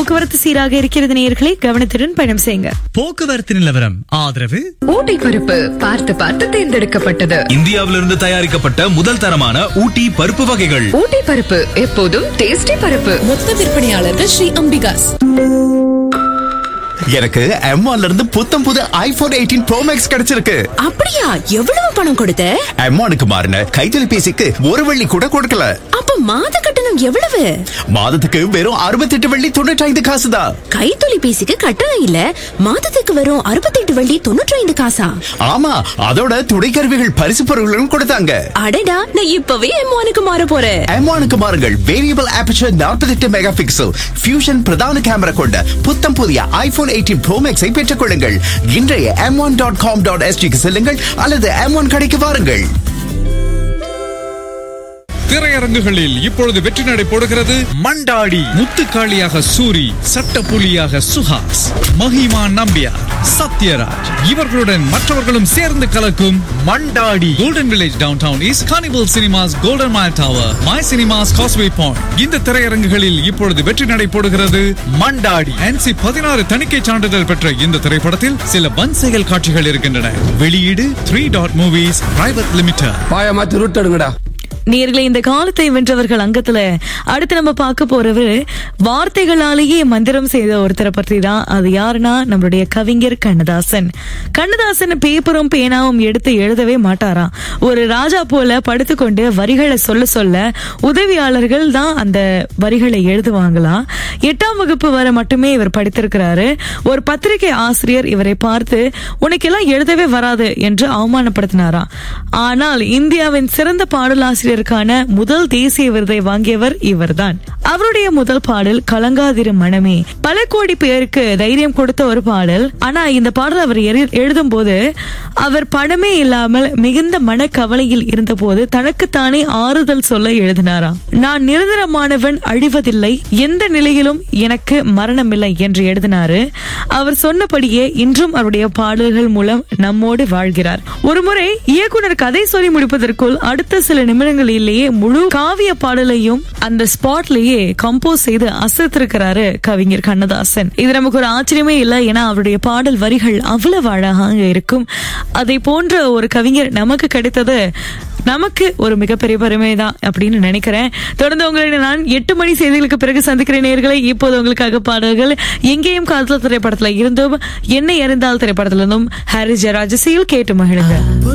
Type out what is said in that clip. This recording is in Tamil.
போக்குவரத்து சீராக இருக்கிறது நேயர்களே கவனத்துடன் பயணம் செய்யுங்க போக்குவரத்து நிலவரம் ஆதரவு ஊட்டி பருப்பு பார்த்து பார்த்து தேர்ந்தெடுக்கப்பட்டது இந்தியாவிலிருந்து தயாரிக்கப்பட்ட முதல் தரமான ஊட்டி பருப்பு வகைகள் ஊட்டி பருப்பு எப்போதும் டேஸ்டி பருப்பு மொத்த விற்பனையாளர்கள் ஸ்ரீ அம்பிகாஸ் எனக்கு M1 ல இருந்து புத்தம் புது ஐபோன் எயிட்டீன் ப்ரோ மேக்ஸ் கிடைச்சிருக்கு அப்படியா எவ்வளவு பணம் கொடுத்த M1க்கு மாறின கைத்தொலைபேசிக்கு ஒரு வெள்ளி கூட கொடுக்கல அப்ப மாத கட்டணம் எவ்வளவு மாதத்துக்கு வெறும் 68 வெள்ளி தொண்ணூற்றி ஐந்து காசு தான் கைத்தொலைபேசிக்கு கட்டணம் இல்ல மாதத்துக்கு வரும் அறுபத்தெட்டு வள்ளி தொண்ணூற்றி ஐந்து காசா ஆமா அதோட துணை கருவிகள் பரிசு பொருட்களும் கொடுத்தாங்க அடடா நான் இப்பவே எம்மானுக்கு மாற போறேன் M1க்கு மாறுங்கள் variable aperture 48 mega pixel fusion பிரதான கேமரா கொண்ட புத்தம் புதிய ஐபோன் எயிட்டீன் ப்ரோ மேக்ஸை பெற்றுக் கொள்ளுங்கள் இன்றைய M one dot com dot எஸ்டிக்கு செல்லுங்கள் அல்லது எம் ஒன் கடைக்கு வாருங்கள் திரையரங்குகளில் இப்பொழுது வெற்றி நடை போடுகிறது மண்டாடி முத்துக்காளியாக சூரி சட்டப்புலியாக சுஹாஸ் மஹிமா நம்பியார் சத்யராஜ் இவர்களுடன் மற்றவர்களும் சேர்ந்து கலக்கும் Mandaadi golden village downtown is carnival cinemas golden mile tower my cinemas causeway point இந்த திரையரங்குகளில் இப்பொழுது வெற்றி நடை போடுகிறது மண்டாடி என்சி பதினாறு தணிக்கை சான்றிதழ் பெற்ற இந்த திரைப்படத்தில் சில வன் செயல் காட்சிகள் இருக்கின்றன வெளியீடு three dot movies private limited பாய மாத்தி ரூட் எடுங்கடா நேர்களை இந்த காலத்தை வென்றவர்கள் அங்கத்துல அடுத்து நம்ம பார்க்க போறவர் வார்த்தைகளாலேயே மந்திரம் செய்த ஒருத்தரை பற்றி தான் அது யாருன்னா நம்மளுடைய கவிஞர் கண்ணதாசன் கண்ணதாசன் பேப்பரும் பேனாவும் எடுத்து எழுதவே மாட்டாராம் ஒரு ராஜா போல படுத்துக்கொண்டு வரிகளை சொல்ல சொல்ல உதவியாளர்கள் தான் அந்த வரிகளை எழுதுவாங்களாம் எட்டாம் வகுப்பு வரை மட்டுமே இவர் படித்திருக்கிறாரு ஒரு பத்திரிகை ஆசிரியர் இவரை பார்த்து உனக்கெல்லாம் எழுதவே வராது என்று அவமானப்படுத்தினாராம் ஆனால் இந்தியாவின் சிறந்த பாடலாசிரியருக்கான முதல் தேசிய விருதை வாங்கியவர் இவர்தான் அவருடைய முதல் பாடல் கலங்காதிரு மனமே பல கோடி பேருக்கு தைரியம் கொடுத்த ஒரு பாடல் ஆனா இந்த பாடல் அவர் எழுதும் போது அவர் பணமே இல்லாமல் மிகுந்த மனக்கவலையில் இருந்தபோது தனக்குத்தானே ஆறுதல் சொல்ல எழுதினாராம் நான் நிரந்தரமானவன் அழிவதில்லை எந்த நிலையிலும் எனக்கு மரணமில்லை என்று எழுதினாரு அவர் சொன்னபடியே இன்றும் அவருடைய பாடல்கள் மூலம் நம்மோடு வாழ்கிறார் ஒருமுறை இயக்குனர் கதை சொல்லி முடிப்பதற்குள் அடுத்த சில நிமிடங்களிலேயே முழு காவிய பாடலையும் அந்த ஸ்பாட்லயே கம்போஸ் செய்து அசத்திருக்கிறாரு கவிஞர் கண்ணதாசன் இது நமக்கு ஒரு ஆச்சரியமே இல்லை ஏன்னா அவருடைய பாடல் வரிகள் அவ்வளவு அழகாக இருக்கும் அதை போன்ற ஒரு கவிஞர் நமக்கு கிடைத்தது நமக்கு ஒரு மிகப்பெரிய பெருமை தான் அப்படின்னு நினைக்கிறேன் தொடர்ந்து உங்களை நான் எட்டு மணி செய்திகளுக்கு பிறகு சந்திக்கிறேன் நேர்களை இப்போது உங்களுக்காக பாடல்கள் எங்கேயும் காதல் திரைப்படத்துல இருந்தும் என்னை அறிந்தால் திரைப்படத்துல இருந்தும் ஹாரிஸ் ஜெயராஜ் கேட்டு மகிழுங்க